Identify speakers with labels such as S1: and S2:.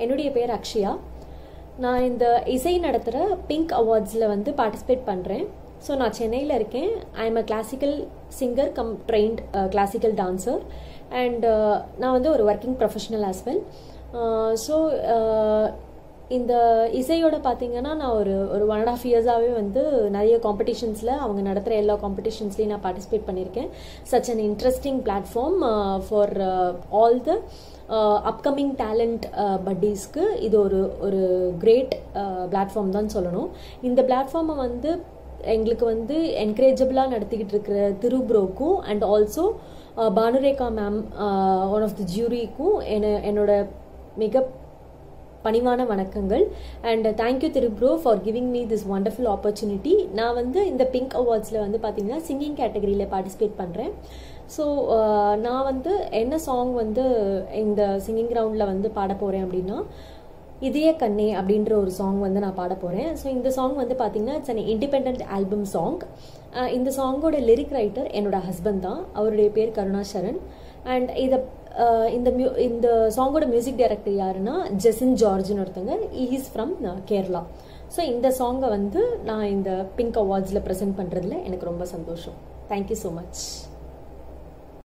S1: என்னுடைய பேர் அக்ஷயா நான் இந்த இசை நடத்துகிற பிங்க் அவார்ட்ஸில் வந்து பார்ட்டிசிபேட் பண்ணுறேன் ஸோ நான் சென்னையில் இருக்கேன் I am a classical singer cum trained classical dancer and நான் வந்து ஒரு working professional as well so இந்த இசையோட பார்த்தீங்கன்னா நான் ஒரு ஒரு ஒன் அண்ட் ஆஃப் இயர்ஸாகவே வந்து நிறைய காம்படிஷன்ஸில் அவங்க நடத்துகிற எல்லா காம்படிஷன்ஸ்லையும் நான் பார்ட்டிசிபேட் பண்ணியிருக்கேன் such an interesting platform for all the upcoming talent பட்டீஸ்க்கு இது ஒரு ஒரு கிரேட் பிளாட்ஃபார்ம் தான் சொல்லணும் இந்த பிளாட்ஃபார்மை வந்து எங்களுக்கு வந்து என்கரேஜபிளாக நடத்திக்கிட்டு இருக்கிற திருப்ரோக்கும் and also Bhanurekha ma'am one of the ஜூரிக்கும் என்ன என்னோட மிக பணிவான வணக்கங்கள் அண்ட் தேங்க்யூ திருப்ரோ for giving me this wonderful opportunity நான் வந்து இந்த பிங்க் அவார்ட்ஸில் வந்து பார்த்தீங்கன்னா சிங்கிங் கேட்டகரியில் பார்ட்டிசிபேட் பண்ணுறேன் ஸோ நான் வந்து என்ன சாங் வந்து இந்த சிங்கிங் ரவுண்டில் வந்து பாட போகிறேன் அப்படின்னா இதய கண்ணே அப்படின்ற ஒரு சாங் வந்து நான் பாட போகிறேன் ஸோ இந்த சாங் வந்து பார்த்தீங்கன்னா it's an independent album song இந்த சாங்கோட லிரிக் ரைட்டர் என்னோட ஹஸ்பண்ட் தான் அவருடைய பேர் கருணாசரன் அண்ட் இதை இந்த மியூ இந்த சாங்கோட மியூசிக் டைரக்டர் யாருன்னா ஜெசின் ஜார்ஜ்னு ஒருத்தங்க இஸ் ஃப்ரம் கேரளா ஸோ இந்த சாங்கை வந்து நான் இந்த பிங்க் அவார்ட்ஸில் ப்ரெசென்ட் பண்ணுறதுல எனக்கு ரொம்ப சந்தோஷம் தேங்க்யூ ஸோ மச்